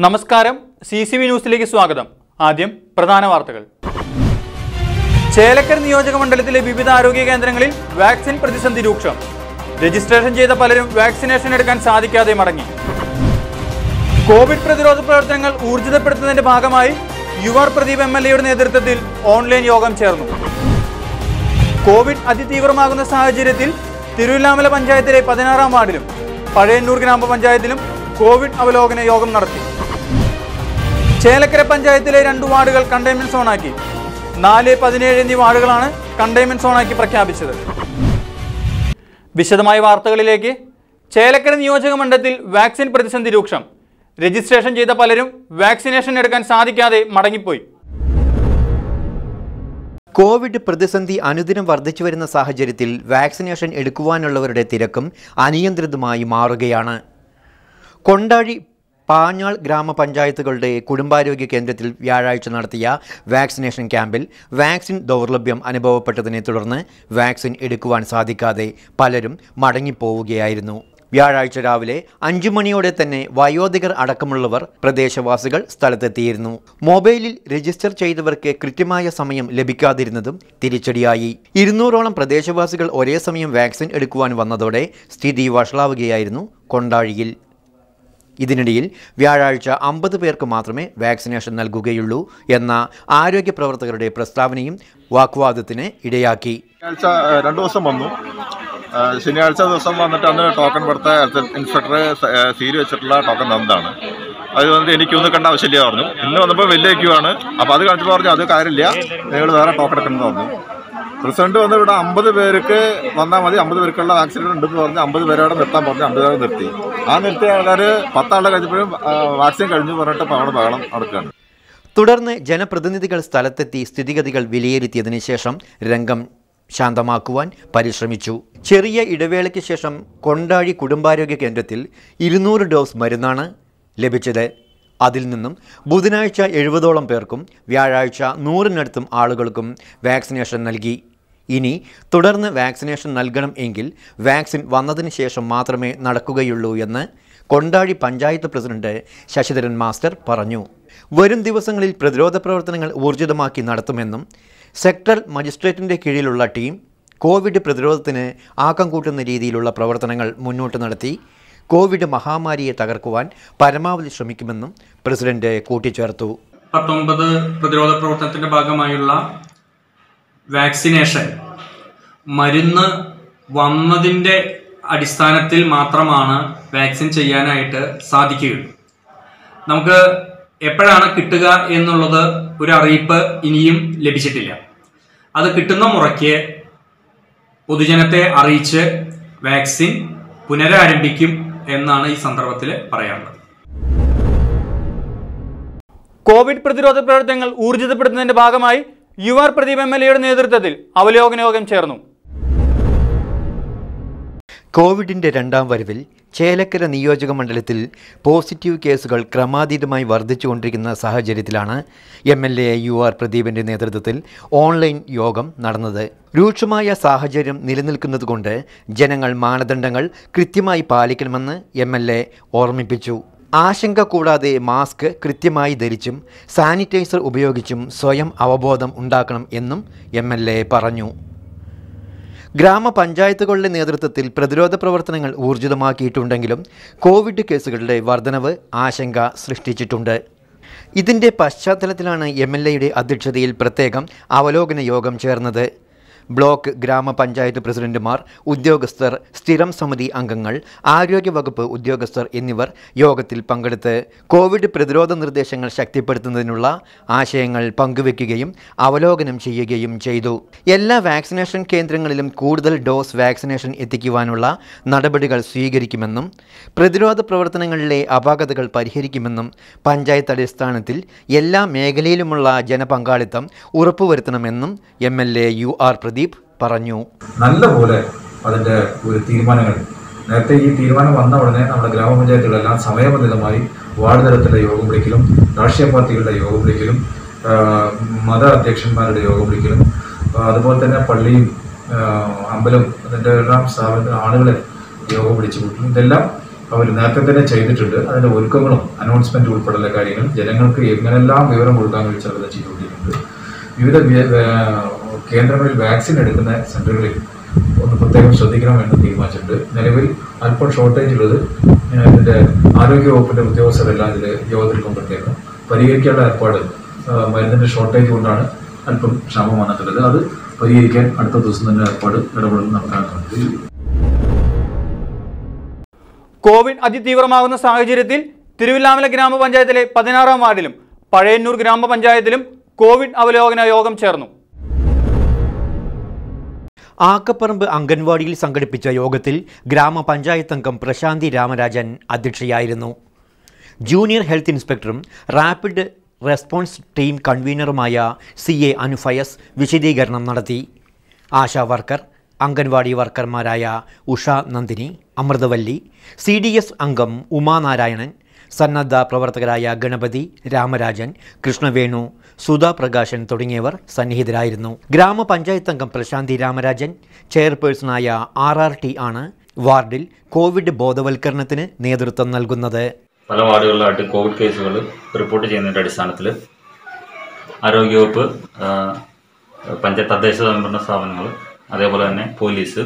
നമസ്കാരം C C V ന്യൂസിലേക്ക് സ്വാഗതം ആദ്യം പ്രധാന വാർത്തകൾ ചേലക്കര നിയോജക മണ്ഡലത്തിലെ വിവിധ ആരോഗ്യ കേന്ദ്രങ്ങളിൽ വാക്സിൻ പ്രതിസന്ധി രൂക്ഷം രജിസ്ട്രേഷൻ ചെയ്ത പലരും വാക്സിനേഷൻ എടുക്കാൻ സാധിക്കാതെ മടങ്ങി കോവിഡ് പ്രതിരോധ പ്രവർത്തനങ്ങൾ ഊർജിതപ്പെടുത്തുന്നതിന്റെ ഭാഗമായി യുവർ പ്രദീപ് എം എൽ എയുടെ നേതൃത്വത്തിൽ ഓൺലൈൻ യോഗം ചേർന്നു കോവിഡ് അതിതീവ്രമാകുന്ന സാഹചര്യത്തിൽ തിരുവില്ലാമല പഞ്ചായത്തിലെ പതിനാറാം വാർഡിലും പഴയന്നൂർ ഗ്രാമപഞ്ചായത്തിലും കോവിഡ് അവലോകന യോഗം നടത്തി ചേലക്കര പഞ്ചായത്തിലെ രണ്ട് വാർഡുകൾ കണ്ടെയ്ൻമെന്റ് സോണാക്കി നാല് പതിനേഴ് എന്നീ വാർഡുകളാണ് കണ്ടെയ്ൻമെന്റ് സോണാക്കി പ്രഖ്യാപിച്ചത് വിശദമായ വാർത്തകളിലേക്ക് ചേലക്കര നിയോജക മണ്ഡലത്തിൽ വാക്സിൻ പ്രതിസന്ധി രൂക്ഷം രജിസ്ട്രേഷൻ ചെയ്ത പലരും വാക്സിനേഷൻ എടുക്കാൻ സാധിക്കാതെ മടങ്ങിപ്പോയി കോവിഡ് പ്രതിസന്ധി അനുദിനം വർദ്ധിച്ചു വരുന്ന സാഹചര്യത്തിൽ വാക്സിനേഷൻ എടുക്കുവാനുള്ളവരുടെ തിരക്കും അനിയന്ത്രിതമായി മാറുകയാണ് കൊണ്ടാഴി പാഞ്ഞാൾ ഗ്രാമപഞ്ചായത്തുകളുടെ കുടുംബാരോഗ്യ കേന്ദ്രത്തിൽ വ്യാഴാഴ്ച നടത്തിയ വാക്സിനേഷൻ ക്യാമ്പിൽ വാക്സിൻ ദൗർലഭ്യം അനുഭവപ്പെട്ടതിനെ തുടർന്ന് വാക്സിൻ എടുക്കുവാൻ സാധിക്കാതെ പലരും മടങ്ങിപ്പോവുകയായിരുന്നു വ്യാഴാഴ്ച രാവിലെ അഞ്ചു മണിയോടെ തന്നെ വയോധികർ അടക്കമുള്ളവർ പ്രദേശവാസികൾ സ്ഥലത്തെത്തിയിരുന്നു മൊബൈലിൽ രജിസ്റ്റർ ചെയ്തവർക്ക് കൃത്യമായ സമയം ലഭിക്കാതിരുന്നതും തിരിച്ചടിയായി ഇരുന്നൂറോളം പ്രദേശവാസികൾ ഒരേ സമയം വാക്സിൻ എടുക്കുവാൻ വന്നതോടെ സ്ഥിതി വഷളാവുകയായിരുന്നു കൊണ്ടാഴിയിൽ ഇതിനിടയിൽ വ്യാഴാഴ്ച അമ്പത് പേർക്ക് മാത്രമേ വാക്സിനേഷൻ നൽകുകയുള്ളൂ എന്ന ആരോഗ്യ പ്രവർത്തകരുടെ പ്രസ്താവനയും വാഗ്വാദത്തിന് ഇടയാക്കി ശനിയാഴ്ച ഏഹ്, രണ്ടു ദിവസം വന്നു ഏഹ്, ശനിയാഴ്ച ദിവസം വന്നിട്ട് അന്ന് ടോക്കൺ കൊടുത്ത ഹെൽത്ത് ഇൻസ്പെക്ടർ സ- ഏഹ്, സീൽ വെച്ചിട്ടുള്ള ടോക്കൺ തന്നതാണ് അത് വന്നിട്ട് എനിക്കൊന്നും കണ്ട ആവശ്യമില്ല പറഞ്ഞു ഇന്ന് വന്നപ്പോൾ വലിയ ക്യൂ ആണ് അപ്പോൾ അത് കാണിച്ചപ്പോൾ പറഞ്ഞു അത് കാര്യമില്ല നിങ്ങൾ വേറെ ടോക്കൺ എടുക്കണമെന്ന് പറഞ്ഞു പ്രസിഡന്റ് വന്ന് ഇവിടെ അമ്പത് പേർക്ക് വന്നാൽ മതി അമ്പത് പേർക്കുള്ള വാക്സിൻ ഉണ്ടെന്ന് പറഞ്ഞ് അമ്പത് പേരോടെ നിർത്താൻ പറഞ്ഞു അമ്പത് പേരെ നിർത്തി ആ നിർത്തിയ ആൾക്കാർ പത്താളുടെ കഴിഞ്ഞപ്പോഴും വാക്സിൻ കഴിഞ്ഞു പറഞ്ഞിട്ട് ഇപ്പോൾ അവിടെ ബഹളം നടക്കുകയാണ് തുടർന്ന് ജനപ്രതിനിധികൾ സ്ഥലത്തെത്തി സ്ഥിതിഗതികൾ വിലയിരുത്തിയതിനു ശേഷം രംഗം ശാന്തമാക്കുവാൻ പരിശ്രമിച്ചു ചെറിയ ഇടവേളയ്ക്ക് ശേഷം കൊണ്ടാഴി കുടുംബാരോഗ്യ കേന്ദ്രത്തിൽ ഇരുന്നൂറ് ഡോസ് മരുന്നാണ് ലഭിച്ചത് അതിൽ നിന്നും ബുധനാഴ്ച എഴുപതോളം പേർക്കും വ്യാഴാഴ്ച നൂറിനടുത്തും ആളുകൾക്കും വാക്സിനേഷൻ നൽകി ഇനി തുടർന്ന് വാക്സിനേഷൻ നൽകണം എങ്കിൽ വാക്സിൻ വന്നതിന് ശേഷം മാത്രമേ നടക്കുകയുള്ളൂ എന്ന് കൊണ്ടാഴി പഞ്ചായത്ത് പ്രസിഡന്റ് ശശിധരൻ മാസ്റ്റർ പറഞ്ഞു വരും ദിവസങ്ങളിൽ പ്രതിരോധ പ്രവർത്തനങ്ങൾ ഊർജിതമാക്കി നടത്തുമെന്നും സെക്ടറൽ മജിസ്ട്രേറ്റിൻ്റെ കീഴിലുള്ള ടീം കോവിഡ് പ്രതിരോധത്തിന് ആക്കം കൂട്ടുന്ന രീതിയിലുള്ള പ്രവർത്തനങ്ങൾ മുന്നോട്ട് നടത്തി കോവിഡ് മഹാമാരിയെ തകർക്കുവാൻ പരമാവധി ശ്രമിക്കുമെന്നും പ്രസിഡന്റ് കൂട്ടിച്ചേർത്തു പത്തൊമ്പത് പ്രതിരോധ പ്രവർത്തനത്തിന്റെ ഭാഗമായുള്ള വാക്സിനേഷൻ മരുന്ന് വന്നതിൻ്റെ അടിസ്ഥാനത്തിൽ മാത്രമാണ് വാക്സിൻ ചെയ്യാനായിട്ട് സാധിക്കുകയുള്ളൂ നമുക്ക് എപ്പോഴാണ് കിട്ടുക എന്നുള്ളത് ഒരു അറിയിപ്പ് ഇനിയും ലഭിച്ചിട്ടില്ല അത് കിട്ടുന്ന മുറയ്ക്ക് പൊതുജനത്തെ അറിയിച്ച് വാക്സിൻ പുനരാരംഭിക്കും എന്നാണ് ഈ സന്ദർഭത്തിൽ പറയാനുള്ളത് കോവിഡ് പ്രതിരോധ പ്രവർത്തനങ്ങൾ ഊർജിതപ്പെടുത്തുന്നതിന്റെ ഭാഗമായി യുവർ പ്രദീപ് എം എൽ എയുടെ നേതൃത്വത്തിൽ അവലോകന യോഗം ചേർന്നു കോവിഡിൻ്റെ രണ്ടാം വരവിൽ ചേലക്കര നിയോജക മണ്ഡലത്തിൽ പോസിറ്റീവ് കേസുകൾ ക്രമാതീതമായി വർദ്ധിച്ചുകൊണ്ടിരിക്കുന്ന സാഹചര്യത്തിലാണ് M L A U R പ്രദീപിൻ്റെ നേതൃത്വത്തിൽ ഓൺലൈൻ യോഗം നടന്നത് രൂക്ഷമായ സാഹചര്യം നിലനിൽക്കുന്നതുകൊണ്ട് ജനങ്ങൾ മാനദണ്ഡങ്ങൾ കൃത്യമായി പാലിക്കണമെന്ന് എം എൽ എ ഓർമ്മിപ്പിച്ചു ആശങ്ക കൂടാതെ മാസ്ക് കൃത്യമായി ധരിച്ചും സാനിറ്റൈസർ ഉപയോഗിച്ചും സ്വയം അവബോധം ഉണ്ടാക്കണം എന്നും എം എൽ എ പറഞ്ഞു ഗ്രാമപഞ്ചായത്തുകളുടെ നേതൃത്വത്തിൽ പ്രതിരോധ പ്രവർത്തനങ്ങൾ ഊർജിതമാക്കിയിട്ടുണ്ടെങ്കിലും കോവിഡ് കേസുകളുടെ വർധനവ് ആശങ്ക സൃഷ്ടിച്ചിട്ടുണ്ട് ഇതിൻ്റെ പശ്ചാത്തലത്തിലാണ് എം എൽ എയുടെ അധ്യക്ഷതയിൽ പ്രത്യേകം അവലോകന യോഗം ചേർന്നത് ബ്ലോക്ക് ഗ്രാമപഞ്ചായത്ത് പ്രസിഡന്റുമാർ ഉദ്യോഗസ്ഥർ സ്ഥിരം സമിതി അംഗങ്ങൾ ആരോഗ്യവകുപ്പ് ഉദ്യോഗസ്ഥർ എന്നിവർ യോഗത്തിൽ പങ്കെടുത്ത് കോവിഡ് പ്രതിരോധ നിർദ്ദേശങ്ങൾ ശക്തിപ്പെടുത്തുന്നതിനുള്ള ആശയങ്ങൾ പങ്കുവെക്കുകയും അവലോകനം ചെയ്യുകയും ചെയ്തു എല്ലാ വാക്സിനേഷൻ കേന്ദ്രങ്ങളിലും കൂടുതൽ ഡോസ് വാക്സിനേഷൻ എത്തിക്കുവാനുള്ള നടപടികൾ സ്വീകരിക്കുമെന്നും പ്രതിരോധ പ്രവർത്തനങ്ങളിലെ അപാകതകൾ പരിഹരിക്കുമെന്നും പഞ്ചായത്ത് അടിസ്ഥാനത്തിൽ എല്ലാ മേഖലയിലുമുള്ള ജനപങ്കാളിത്തം ഉറപ്പുവരുത്തണമെന്നും M L A U R Pradeep പറഞ്ഞു നല്ലപോലെ അതിൻ്റെ ഒരു തീരുമാനങ്ങൾ നേരത്തെ ഈ തീരുമാനം വന്ന ഉടനെ നമ്മുടെ ഗ്രാമപഞ്ചായത്തുകളെല്ലാം സമയബന്ധിതമായി വാർഡ് തലത്തിലെ യോഗം വിളിക്കലും രാഷ്ട്രീയ പാർട്ടികളുടെ യോഗം വിളിക്കലും ആ, മത അധ്യക്ഷന്മാരുടെ യോഗം വിളിക്കലും ആ, അതുപോലെ തന്നെ പള്ളിയും ആ, അമ്പലം അതിൻ്റെ എല്ലാം സ്ഥാപനത്തിന് ആളുകളെ യോഗം വിളിച്ചു കൂട്ടും ഇതെല്ലാം അവർ നേരത്തെ തന്നെ ചെയ്തിട്ടുണ്ട് അതിന്റെ ഒരുക്കങ്ങളും അനൗൺസ്മെന്റ് ഉൾപ്പെടെയുള്ള കാര്യങ്ങൾ ജനങ്ങൾക്ക് എങ്ങനെല്ലാം വിവരം കൊടുക്കാൻ വേണ്ടി ചിലത് ചെയ്തുകൊണ്ടിരിക്കുന്നത് വിവിധ വ്യ- ഏഹ് കേന്ദ്രങ്ങളിൽ വാക്സിൻ എടുക്കുന്ന സെന്ററുകളിൽ ഒന്ന് പ്രത്യേകം ശ്രദ്ധിക്കണമെന്ന് തീരുമാനിച്ചിട്ടുണ്ട് നിലവിൽ അല്പം ഷോർട്ടേജ് ഉള്ളത് ഏഹ് ഇതിന്റെ ആരോഗ്യ വകുപ്പിന്റെ ഉദ്യോഗസ്ഥരെല്ലാം ഇതിൽ യോഗത്തിൽ പങ്കെടുത്തേക്കും പരിഹരിക്കാനുള്ള ഏർപ്പാട് ഏഹ് മരുന്നിന്റെ ഷോർട്ടേജ് കൊണ്ടാണ് അല്പം ക്ഷാമം വന്നിട്ടുള്ളത് അത് പരിഹരിക്കാൻ അടുത്ത ദിവസം തന്നെ ഏർപ്പാട് ഇടപെടൽ നടത്താനുണ്ട് കോവിഡ് അതിതീവ്രമാകുന്ന സാഹചര്യത്തിൽ തിരുവില്ലാമല ഗ്രാമപഞ്ചായത്തിലെ പതിനാറാം വാർഡിലും പഴയന്നൂർ ഗ്രാമപഞ്ചായത്തിലും കോവിഡ് അവലോകന യോഗം ചേർന്നു ആക്കപ്പറമ്പ് അംഗൻവാടിയിൽ സംഘടിപ്പിച്ച യോഗത്തിൽ ഗ്രാമപഞ്ചായത്ത് അംഗം പ്രശാന്തി രാമരാജൻ അധ്യക്ഷയായിരുന്നു ജൂനിയർ ഹെൽത്ത് ഇൻസ്പെക്ടറും റാപ്പിഡ് റെസ്പോൺസ് ടീം കൺവീനറുമായ സി എ അനുഫയസ് വിശദീകരണം നടത്തി ആശാ വർക്കർ അംഗൻവാടി വർക്കർമാരായ Usha Nandini Amruthavalli C D S അംഗം ഉമാനാരായണൻ സന്നദ്ധ പ്രവർത്തകരായ ഗണപതി രാമരാജൻ കൃഷ്ണവേണു സുധാ പ്രകാശൻ തുടങ്ങിയവർ സന്നിഹിതരായിരുന്നു ഗ്രാമപഞ്ചായത്ത് അംഗം പ്രശാന്തി രാമരാജൻ ചെയർപേഴ്സണായ ആർ ആർ ടി ആണ് വാർഡിൽ കോവിഡ് ബോധവൽക്കരണത്തിന് നേതൃത്വം നൽകുന്നത് പല വാർഡുകളിലായിട്ട് കോവിഡ് കേസുകൾ റിപ്പോർട്ട് ചെയ്യുന്നതിൻ്റെ അടിസ്ഥാനത്തിൽ ആരോഗ്യവകുപ്പ് ആ, പഞ്ചായത്ത് തദ്ദേശ സ്വയംഭരണ സ്ഥാപനങ്ങൾ അതേപോലെ തന്നെ പോലീസ്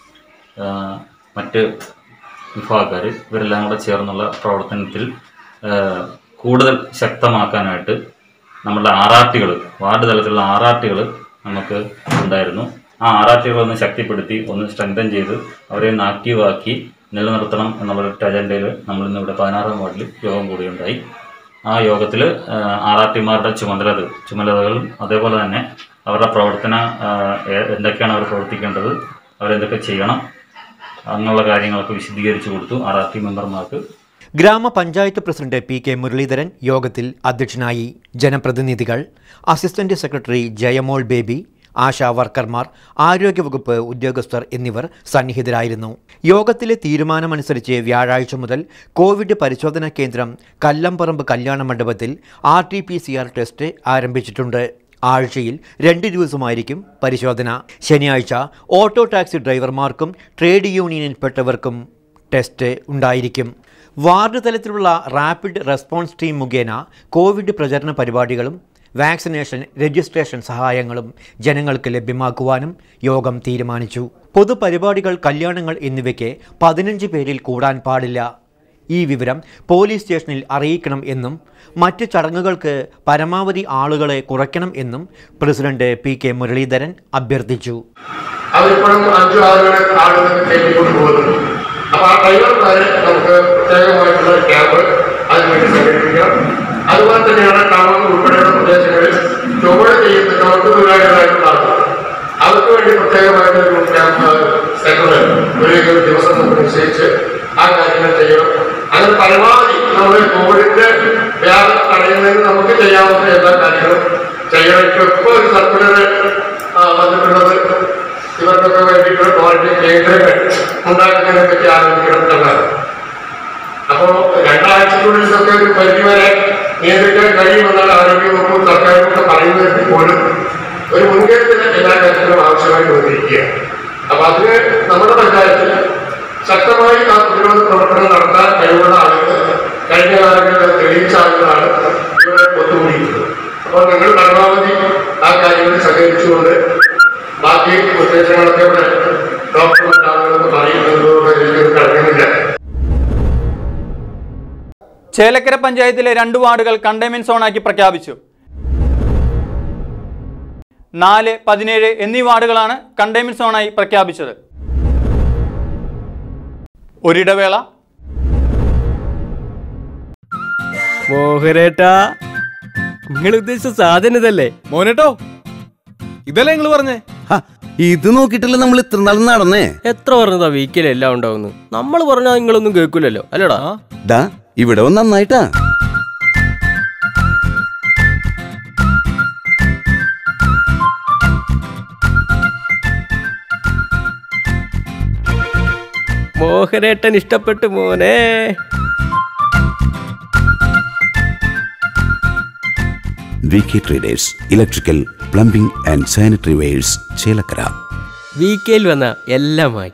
ആ, മറ്റ് വിഭാഗക്കാർ ഇവരെല്ലാം കൂടെ ചേർന്നുള്ള പ്രവർത്തനത്തിൽ ആ, കൂടുതൽ ശക്തമാക്കാനായിട്ട് നമ്മുടെ ആർ ആർ ടികൾ വാർഡ് തലത്തിലുള്ള ആർ ആർ ടികൾ നമുക്ക് ഉണ്ടായിരുന്നു ആ ആർ ആർ ടികൾ ഒന്ന് ശക്തിപ്പെടുത്തി ഒന്ന് സ്ട്രെങ്തൻ ചെയ്ത് അവരെ ഒന്ന് ആക്റ്റീവാക്കി നിലനിർത്തണം എന്നുള്ള ഒരു അജണ്ടയിൽ നമ്മളിന്ന് ഇവിടെ പതിനാറാം വാർഡിൽ യോഗം കൂടിയുണ്ടായി ആ യോഗത്തിൽ ആർ ആർ ടിമാരുടെ ചുമതല ചുമതലകളും അതേപോലെ തന്നെ അവരുടെ പ്രവർത്തന ആ, എ- എന്തൊക്കെയാണ് അവർ പ്രവർത്തിക്കേണ്ടത് അവരെന്തൊക്കെ ചെയ്യണം അങ്ങനെയുള്ള കാര്യങ്ങളൊക്കെ വിശദീകരിച്ചു കൊടുത്തു ആർ ആർ ടി മെമ്പർമാർക്ക് ഗ്രാമപഞ്ചായത്ത് പ്രസിഡന്റ് പി കെ മുരളീധരൻ യോഗത്തിൽ അധ്യക്ഷനായി ജനപ്രതിനിധികൾ അസിസ്റ്റന്റ് സെക്രട്ടറി ജയമോൾ ബേബി ആശാ വർക്കർമാർ ആരോഗ്യവകുപ്പ് ഉദ്യോഗസ്ഥർ എന്നിവർ സന്നിഹിതരായിരുന്നു യോഗത്തിലെ തീരുമാനമനുസരിച്ച് വ്യാഴാഴ്ച മുതൽ കോവിഡ് പരിശോധനാ കേന്ദ്രം കല്ലമ്പറമ്പ് കല്യാണ മണ്ഡപത്തിൽ R T P C R test ആരംഭിച്ചിട്ടുണ്ട് ആഴ്ചയിൽ രണ്ട് ദിവസമായിരിക്കും പരിശോധന ശനിയാഴ്ച ഓട്ടോ ടാക്സി ഡ്രൈവർമാർക്കും ട്രേഡ് യൂണിയനിൽപ്പെട്ടവർക്കും ടെസ്റ്റ് ഉണ്ടായിരിക്കും വാർഡ് തലത്തിലുള്ള റാപ്പിഡ് റെസ്പോൺസ് ടീം മുഖേന കോവിഡ് പ്രചരണ പരിപാടികളും വാക്സിനേഷൻ രജിസ്ട്രേഷൻ സഹായങ്ങളും ജനങ്ങൾക്ക് ലഭ്യമാക്കുവാനും യോഗം തീരുമാനിച്ചു പൊതുപരിപാടികൾ കല്യാണങ്ങൾ എന്നിവയ്ക്ക് പതിനഞ്ച് പേരിൽ കൂടാൻ പാടില്ല ഈ വിവരം പോലീസ് സ്റ്റേഷനിൽ അറിയിക്കണം എന്നും മറ്റ് ചടങ്ങുകൾക്ക് പരമാവധി ആളുകളെ കുറയ്ക്കണം എന്നും പ്രസിഡന്റ് പി കെ മുരളീധരൻ അഭ്യർത്ഥിച്ചു അവരിപ്പോഴും അഞ്ചു ആളുകളെ ആളുകളൊക്കെ കയറ്റിക്കൊണ്ട് പോകുന്നുണ്ട് അപ്പൊ ആ ഡ്രൈവർമാരെ നമുക്ക് പ്രത്യേകമായിട്ടുള്ള ക്യാമ്പ് അതിനുവേണ്ടി സംഘടിപ്പിക്കണം അതുപോലെ തന്നെയാണ് ടൗൺ ഉൾപ്പെടെയുള്ള പ്രദേശങ്ങളിൽ ചുമട് ചെയ്യുന്ന ചുമട്ട് തൊഴിലാളികളായിട്ടുള്ള ആളുകൾ അവർക്ക് വേണ്ടി പ്രത്യേകമായിട്ട് ഒരു ക്യാമ്പ് സെന്റർ ഒരു ദിവസം നമുക്ക് നിശ്ചയിച്ച് ആ കാര്യങ്ങൾ ചെയ്യണം അങ്ങനെ പരമാവധി നമ്മുടെ കോവിഡിന്റെ വ്യാപനം തടയുന്നതിന് നമുക്ക് ചെയ്യാവുന്ന എല്ലാ കാര്യങ്ങളും ചെയ്യണം ഇപ്പൊ ഇപ്പോൾ ഒരു സർക്കുലർ വന്നിട്ടുള്ളത് ഇവർക്കൊക്കെ വേണ്ടിയിട്ടുള്ള ക്വാറന്റൈൻ കേന്ദ്രങ്ങൾ ഉണ്ടാക്കുന്നതിനെ പറ്റി ആലോചിക്കണം എന്നുള്ളതാണ് അപ്പോ രണ്ടാഴ്ചക്കുള്ളിൽ ഇതൊക്കെ ഒരു പരിധി വരെ നിയന്ത്രിക്കാൻ കഴിയുമെന്നാണ് ആരോഗ്യവകുപ്പും സർക്കാരും ഒക്കെ പറയുന്നതിൽ പോലും ഒരു മുൻകരുതൽ എല്ലാ കാര്യത്തിലും ആവശ്യമായിട്ട് വന്നിരിക്കുകയാണ് അപ്പൊ അതിന് നമ്മുടെ പഞ്ചായത്തിൽ ശക്തമായി ആ പ്രതിരോധ പ്രവർത്തനം നടത്താൻ കഴിവുള്ള ആളുകൾ കഴിഞ്ഞ കാലങ്ങളിൽ അത് തെളിയിച്ച ആളുകളാണ് ഇവിടെ ഒത്തുകൂടിയിട്ടുള്ളത് അപ്പോൾ നിങ്ങൾ പരമാവധി ആ കാര്യങ്ങളിൽ സഹകരിച്ചുകൊണ്ട് ബാക്കി നിർദ്ദേശങ്ങളൊക്കെ ഇവിടെ ഡോക്ടർമാർ ആളുകളൊക്കെ പറയുന്നതോടെ എനിക്കൊരു കഴിയുന്നില്ല ചേലക്കര പഞ്ചായത്തിലെ രണ്ട് വാർഡുകൾ കണ്ടെയ്ൻമെന്റ് സോണാക്കി പ്രഖ്യാപിച്ചു നാല് പതിനേഴ് എന്നീ വാർഡുകളാണ് കണ്ടെയ്ൻമെന്റ് സോണായി പ്രഖ്യാപിച്ചത് ഒരിടവേള മോഹനേട്ടാ നിങ്ങൾ ഉദ്ദേശിച്ച സാധനം ഇതല്ലേ മോനേട്ടോ ഇതല്ലേ നിങ്ങൾ പറഞ്ഞേ ഇത് നോക്കിട്ടല്ലേ നമ്മൾ ഇത്ര നാൾ നടന്നേ എത്ര പറഞ്ഞതാ വീക്കിൽ എല്ലാം ഉണ്ടാവുന്നു നമ്മൾ പറഞ്ഞാൽ നിങ്ങളൊന്നും കേൾക്കൂലല്ലോ അല്ലടാ ദാ ഇവിടെ വന്ന് നന്നായിട്ടാ മോഹനേട്ടൻ ഇഷ്ടപ്പെട്ടു മോനെ V K traders electrical plumbing and sanitary wares Chelakkara വീക്കയിൽ വന്ന എല്ലാമായി